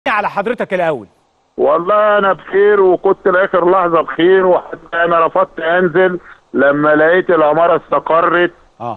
على حضرتك الاول والله انا بخير وكنت لاخر لحظه بخير وحتى انا رفضت انزل لما لقيت العماره استقرت اه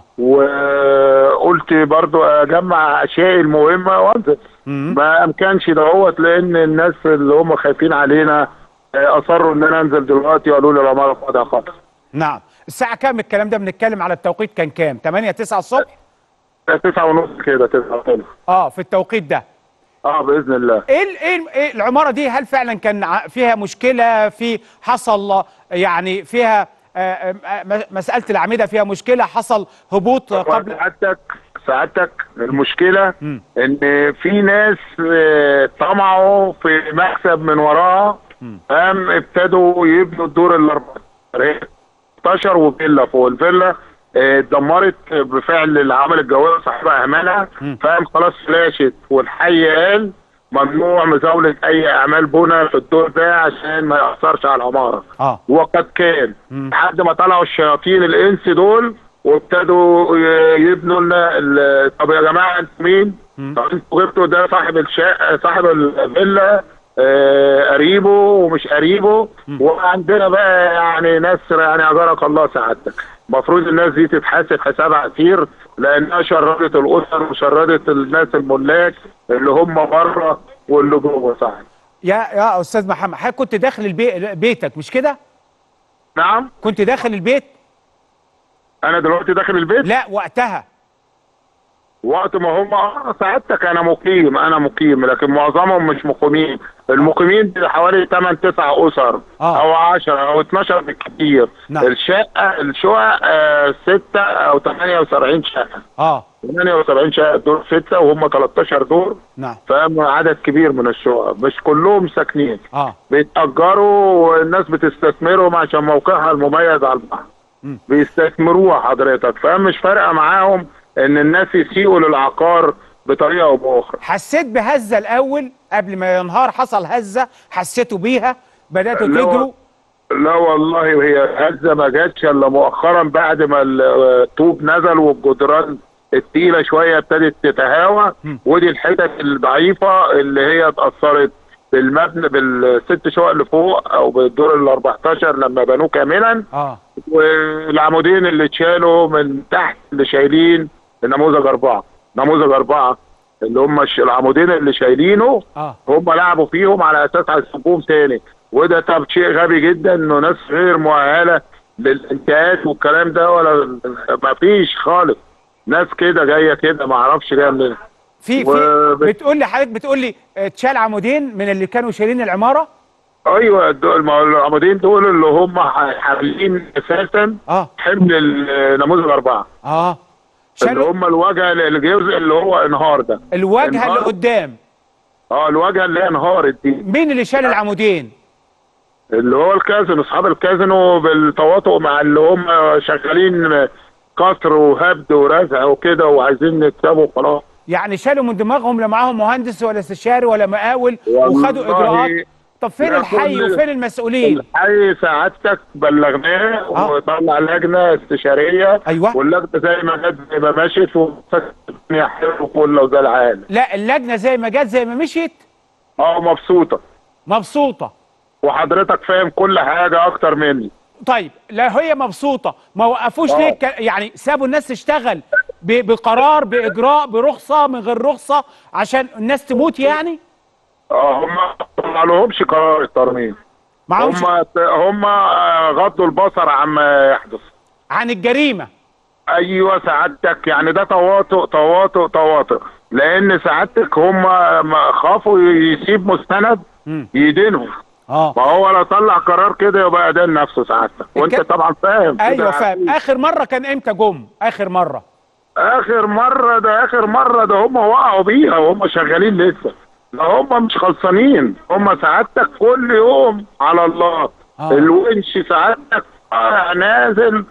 وقلت برضو اجمع اشيائي المهمه وانزل مم. ما امكنش دهوت لان الناس اللي هم خايفين علينا آه، اصروا ان انا انزل دلوقتي وقالوا لي العماره فاضيه خالص نعم الساعه كام الكلام ده بنتكلم على التوقيت كان كام 8 9 الصبح تسعة ونص كده تسعة ونص اه في التوقيت ده اه باذن الله ايه ال- ايه ال- إيه العماره دي هل فعلا كان ع- فيها مشكله في حصل يعني فيها آه، آه، م- مساله الاعمده فيها مشكله حصل هبوط قبل سعادتك سعادتك المشكله مم. ان في ناس آه، طمعوا في مكسب من وراها قام ابتدوا يبنوا الدور ال 14 وفيلا فوق الفيلا آه، اتدمرت بفعل العمل الجوي صاحبها اهملها فقام خلاص فلاشت والحي قال ممنوع مزاوله اي اعمال بناء في الدور ده عشان ما ياثرش على العماره اه وقد كان مم. لحد ما طلعوا الشياطين الانس دول وابتدوا ي- يبنوا لنا ال- طب يا جماعه انتوا مين؟ مم. طب انتوا جبتوا ده صاحب الشقه صاحب الفيلا آه، قريبه ومش قريبه وعندنا بقى يعني ناس يعني اجرك الله سعادتك المفروض الناس دي تتحاسب حساب عسير لانها شردت الاسر وشردت الناس الملاك اللي هم بره واللي جوه صاحب يا يا استاذ محمد حضرتك كنت داخل البي... بيتك مش كده نعم كنت داخل البيت انا دلوقتي داخل البيت لا وقتها وقت ما هم اه سعادتك انا مقيم انا مقيم لكن معظمهم مش مقيمين المقيمين دي حوالي 8 9 اسر آه. او 10 او 12 بالكثير نعم. الشقه الشقق آه 6 او 78 شقه اه 78 شقه دور 6 وهم 13 دور نعم فاهم عدد كبير من الشقق مش كلهم ساكنين اه بيتأجروا والناس بتستثمرهم عشان موقعها المميز على البحر مم. بيستثمروها حضرتك فاهم مش فارقه معاهم ان الناس يسيئوا للعقار بطريقه او باخرى حسيت بهزه الاول قبل ما ينهار حصل هزه حسيتوا بيها بداتوا لا تجروا لا والله هي هزه ما جاتش الا مؤخرا بعد ما الطوب نزل والجدران التقيله شويه ابتدت تتهاوى مم. ودي الحتت الضعيفه اللي هي اتاثرت بالمبنى بالست شقق اللي فوق او بالدور ال 14 لما بنوه كاملا اه والعمودين اللي اتشالوا من تحت اللي شايلين النموذج أربعة نموذج أربعة اللي هم الش- العمودين اللي شايلينه اه هم لعبوا فيهم على أساس هيصبوهم تاني وده طب شيء غبي جدا إنه ناس غير مؤهلة للانتهاءات والكلام ده ولا ما فيش خالص ناس كده جاية كده ما اعرفش جاية منين في في وبت- بتقول لي حضرتك بتقول لي اتشال عمودين من اللي كانوا شايلين العماره ايوه دول ما هو العمودين دول اللي هم حاملين اساسا اه حمل النموذج أربعة اه اللي شالوا هم الوجه الجزء اللي هو انهار ده الواجهه اللي انهار. قدام اه الواجهه اللي هي انهارت دي مين اللي شال العمودين اللي هو الكازينو اصحاب الكازينو بالتواطؤ مع اللي هم شغالين قصر وهبد ورزع وكده وعايزين نكسبوا خلاص يعني شالوا من دماغهم لا معاهم مهندس ولا استشاري ولا مقاول والله وخدوا اجراءات طب فين لا الحي كل- وفين المسؤولين الحي سعادتك بلغناه آه. وطلع لجنه استشاريه أيوة. واللجنه زي ما جت زي ما مشت والدنيا حلوه كله زي العالم لا اللجنه زي ما جت زي ما مشيت اه مبسوطه مبسوطه وحضرتك فاهم كل حاجه اكتر مني طيب لا هي مبسوطه ما وقفوش آه. ليه ك- يعني سابوا الناس تشتغل ب- بقرار باجراء برخصه من غير رخصه عشان الناس تموت يعني اه هم ما لهمش قرار الترميم معهمش هم هم آه، غضوا البصر عما يحدث عن الجريمه ايوه سعادتك يعني ده تواطؤ تواطؤ تواطؤ لان سعادتك هم ما خافوا يسيب مستند مم. يدينهم اه ما هو لو طلع قرار كده يبقى ادان نفسه سعادتك وانت الك- طبعا فاهم كده ايوه فاهم عارفين. اخر مره كان امتى جم اخر مره اخر مره ده اخر مره ده هم وقعوا بيها وهم شغالين لسه ده هم مش خلصانين هم سعادتك كل يوم على الله آه. الونش سعادتك طالع نازل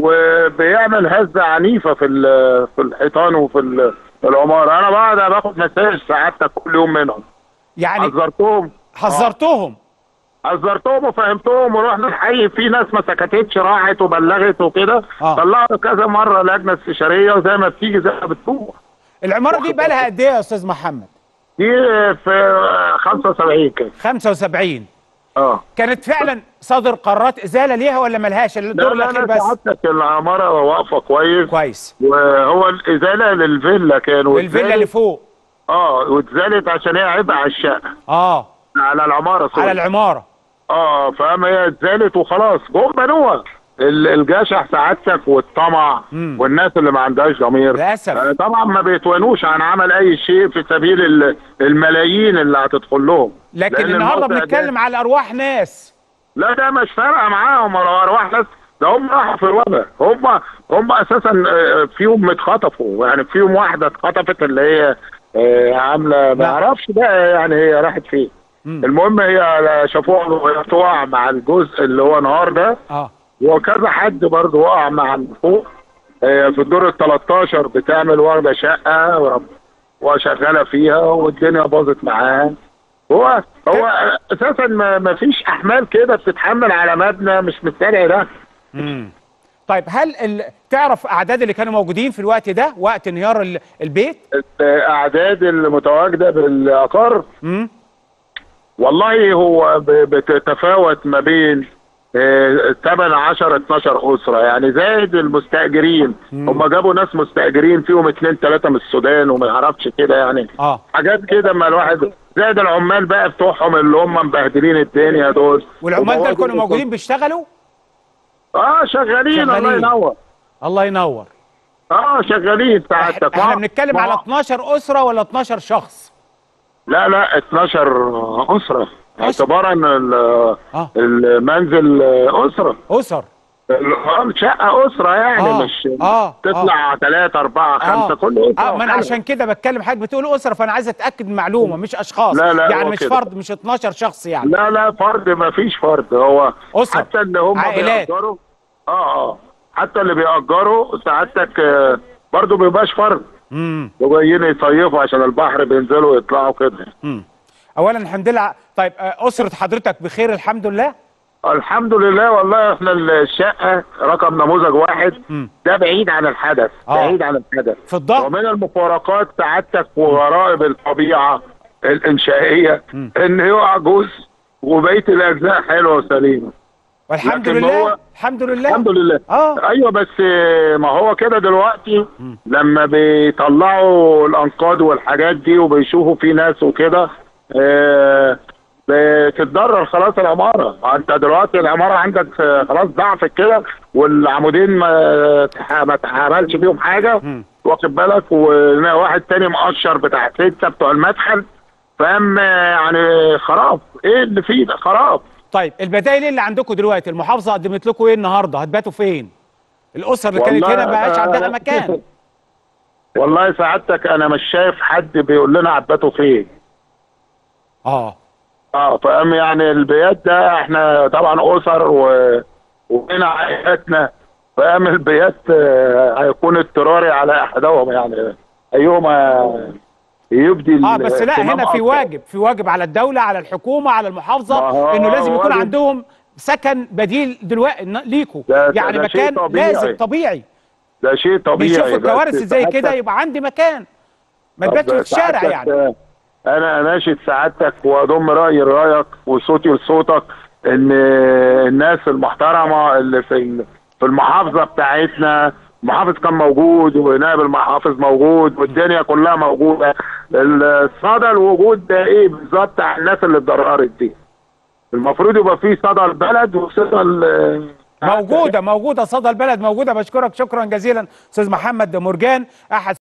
وبيعمل هزه عنيفه في ال- في الحيطان وفي ال- العماره انا بقعد باخد مساج سعادتك كل يوم منهم يعني حذرتهم حذرتهم حذرتهم وفهمتهم ورحنا الحي في ناس ما سكتتش راحت وبلغت وكده آه. طلعنا كذا مره لجنه استشاريه وزي ما بتيجي زي ما بتروح العماره دي بقى لها قد ايه يا استاذ محمد دي في 75 كده 75 اه كانت فعلا صادر قرارات ازاله ليها ولا ملهاش لا الدور لا الاخير لا بس سعادتك العماره واقفه كويس كويس وهو الازاله للفيلا كان والفيلا اللي فوق اه واتزالت عشان هي عبء على الشقه اه على العماره سوري. على العماره اه فاهم هي اتزالت وخلاص جم بنوها ال- الجشع سعادتك والطمع مم. والناس اللي ما عندهاش ضمير للأسف. آه، طبعا ما بيتوانوش عن عمل اي شيء في سبيل ال- الملايين اللي هتدخل لهم لكن لأن النهارده الموقع ده- بنتكلم على ارواح ناس لا ده مش فارقه معاهم ولا ارواح ناس ده هم راحوا في الوباء هم هم اساسا آه، فيهم اتخطفوا يعني فيهم واحده اتخطفت اللي هي آه، عامله ما لا. اعرفش بقى يعني هي راحت فين مم. المهم هي شافوها وهي تقع مع الجزء اللي هو نهار ده اه وكذا حد برضه وقع مع من فوق آه، في الدور ال 13 بتعمل واخده شقه ورب- وشغاله فيها والدنيا باظت معاها هو هو اساسا ما ما فيش احمال كده بتتحمل على مبنى مش مستدعي ده مم. طيب هل ال... تعرف اعداد اللي كانوا موجودين في الوقت ده وقت انهيار ال... البيت الاعداد المتواجده بالعقار مم. والله هو ب- بتتفاوت ما بين 8 10 12 اسره يعني زائد المستاجرين هم جابوا ناس مستاجرين فيهم اثنين ثلاثه من السودان وما يعرفش كده يعني اه حاجات كده ما الواحد زائد العمال بقى بتوعهم اللي هم مبهدلين الدنيا دول والعمال دول ومواجد- كانوا موجودين بيشتغلوا اه شغالين, الله شغالين. ينور الله ينور اه شغالين سعادتك احنا ما- بنتكلم ما- على 12 اسره ولا 12 شخص لا لا 12 اسره اعتبارا ال- اه المنزل اسره اسر ال- شقه اسره يعني آه، مش آه، تطلع ثلاثة أربعة خمسة كل اسره اه ما انا وحالها. عشان كده بتكلم حضرتك بتقول اسره فانا عايز اتاكد من معلومه مش اشخاص لا، لا، يعني هو مش كده. فرد مش 12 شخص يعني لا لا فرد ما فيش فرد هو أسر. حتى اللي هم عائلات. بيأجروا اه اه حتى اللي بيأجروا سعادتك آه، برضه بيبقاش فرد امم جايين يصيفوا عشان البحر بينزلوا يطلعوا كده امم اولا الحمد لله ع- طيب آه، اسره حضرتك بخير الحمد لله الحمد لله والله احنا الشقة رقم نموذج واحد مم. ده بعيد عن الحدث آه. بعيد عن الحدث في الضغط ومن المفارقات سعادتك وغرائب الطبيعة الإنشائية إن يقع جزء وبقية الأجزاء حلوة وسليمة والحمد لكن لله هو- الحمد لله الحمد لله اه ايوه بس آه، ما هو كده دلوقتي لما بيطلعوا الانقاض والحاجات دي وبيشوفوا في ناس وكده آه، بتتضرر خلاص العماره ما انت دلوقتي العماره عندك آه، خلاص ضعفت كده والعمودين ما تح- ما تحملش فيهم حاجه مم. واخد بالك وواحد تاني مقشر بتاع سته بتوع المدخل فاهم آه، يعني خراب ايه اللي فيه ده خراب طيب البدائل اللي عندكم دلوقتي المحافظه قدمت لكم ايه النهارده هتباتوا فين الاسر اللي كانت والله هنا ما بقاش أنا- عندها مكان والله سعادتك انا مش شايف حد بيقول لنا عباته فين اه اه فاهم يعني البيات ده احنا طبعا اسر و... وهنا عائلاتنا فاهم البيات آه، هيكون اضطراري على احدهم يعني ايهما يبدي اه بس لا الاهتمام هنا في أكتر. واجب في واجب على الدوله على الحكومه على ما المحافظه هو انه لازم يكون واجب. عندهم سكن بديل دلوقتي ليكوا ده- ده- يعني ده شيء مكان طبيعي. لازم طبيعي ده شيء طبيعي بيشوفوا بس الكوارث زي كده سعادتك- يبقى عندي مكان ما طب تباتش في الشارع سعادتك، يعني آه، انا اناشد سعادتك واضم رايي لرايك وصوتي لصوتك ان الناس المحترمه اللي في ال- في المحافظه بتاعتنا المحافظ كان موجود ونائب المحافظ موجود والدنيا كلها موجوده الصدى الوجود ده ايه بالظبط على الناس اللي اتضررت دي المفروض يبقى في صدى البلد وصدى ال- موجوده موجوده صدى البلد موجوده بشكرك شكرا جزيلا استاذ محمد مرجان احد